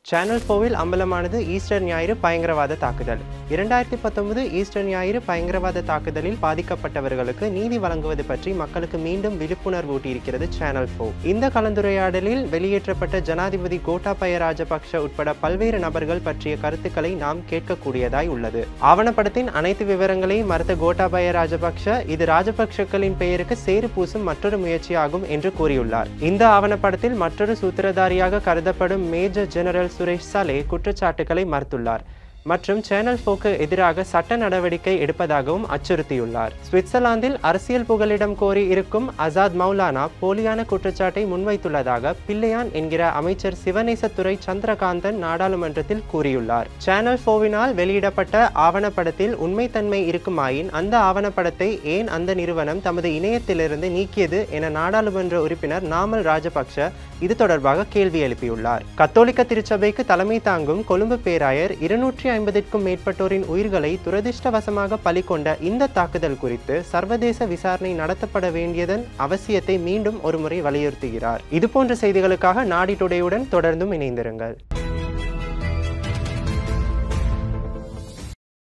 channel ஃபோவில் அம்பலமானது Easter ஞாயிறு பயங்கரவாத தாக்குதல் இரண்டாயிரத்தி பத்தொன்பது ஈஸ்டர் ஞாயிறு பயங்கரவாத தாக்குதலில் பாதிக்கப்பட்டவர்களுக்கு நீதி வழங்குவது பற்றி மக்களுக்கு மீண்டும் விழிப்புணர்வு ஊட்டியிருக்கிறது சேனல் ஃபோ இந்த கலந்துரையாடலில் வெளியேற்றப்பட்ட ஜனாதிபதி கோட்டாபய ராஜபக்ஷ உட்பட பல்வேறு நபர்கள் பற்றிய கருத்துக்களை நாம் கேட்கக்கூடியதாய் உள்ளது ஆவணப்படத்தின் அனைத்து விவரங்களையும் மறுத்த கோட்டாபய ராஜபக்ஷ இது ராஜபக்ஷக்களின் பெயருக்கு சேறு பூசும் மற்றொரு முயற்சியாகும் என்று கூறியுள்ளார் இந்த ஆவணப்படத்தில் மற்றொரு சூத்திரதாரியாக கருதப்படும் மேஜர் ஜெனரல் சுரேஷ் சலே குற்றச்சாட்டுகளை மறுத்துள்ளார் மற்றும் சேனல் போக்கு எதிராக சட்ட நடவடிக்கை எடுப்பதாகவும் அச்சுறுத்தியுள்ளார் சுவிட்சர்லாந்தில் அரசியல் புகலிடம் கோரி இருக்கும் அசாத் மௌலானா போலியான குற்றச்சாட்டை முன்வைத்துள்ளதாக பிள்ளையான் என்கிற அமைச்சர் சிவநேசத்துறை சந்திரகாந்தன் நாடாளுமன்றத்தில் கூறியுள்ளார் சேனல் போவினால் வெளியிடப்பட்ட ஆவணப்படத்தில் உண்மைத்தன்மை இருக்குமாயின் அந்த ஆவணப்படத்தை ஏன் அந்த நிறுவனம் தமது இணையத்திலிருந்து நீக்கியது என நாடாளுமன்ற உறுப்பினர் நாமல் ராஜபக்ஷ இது தொடர்பாக கேள்வி எழுப்பியுள்ளார் கத்தோலிக்க திருச்சபைக்கு தலைமை தாங்கும் கொழும்பு பேராயர் இருநூற்றி ஐம்பதிற்கும் மேற்பட்டோரின் உயிர்களை துரதிர்ஷ்டவசமாக பலிகொண்ட இந்த தாக்குதல் குறித்து சர்வதேச விசாரணை நடத்தப்பட வேண்டியதன் அவசியத்தை மீண்டும் ஒருமுறை வலியுறுத்துகிறார் இதுபோன்ற செய்திகளுக்காக நாடி டுடேயுடன் தொடர்ந்தும் இணைந்திருங்கள்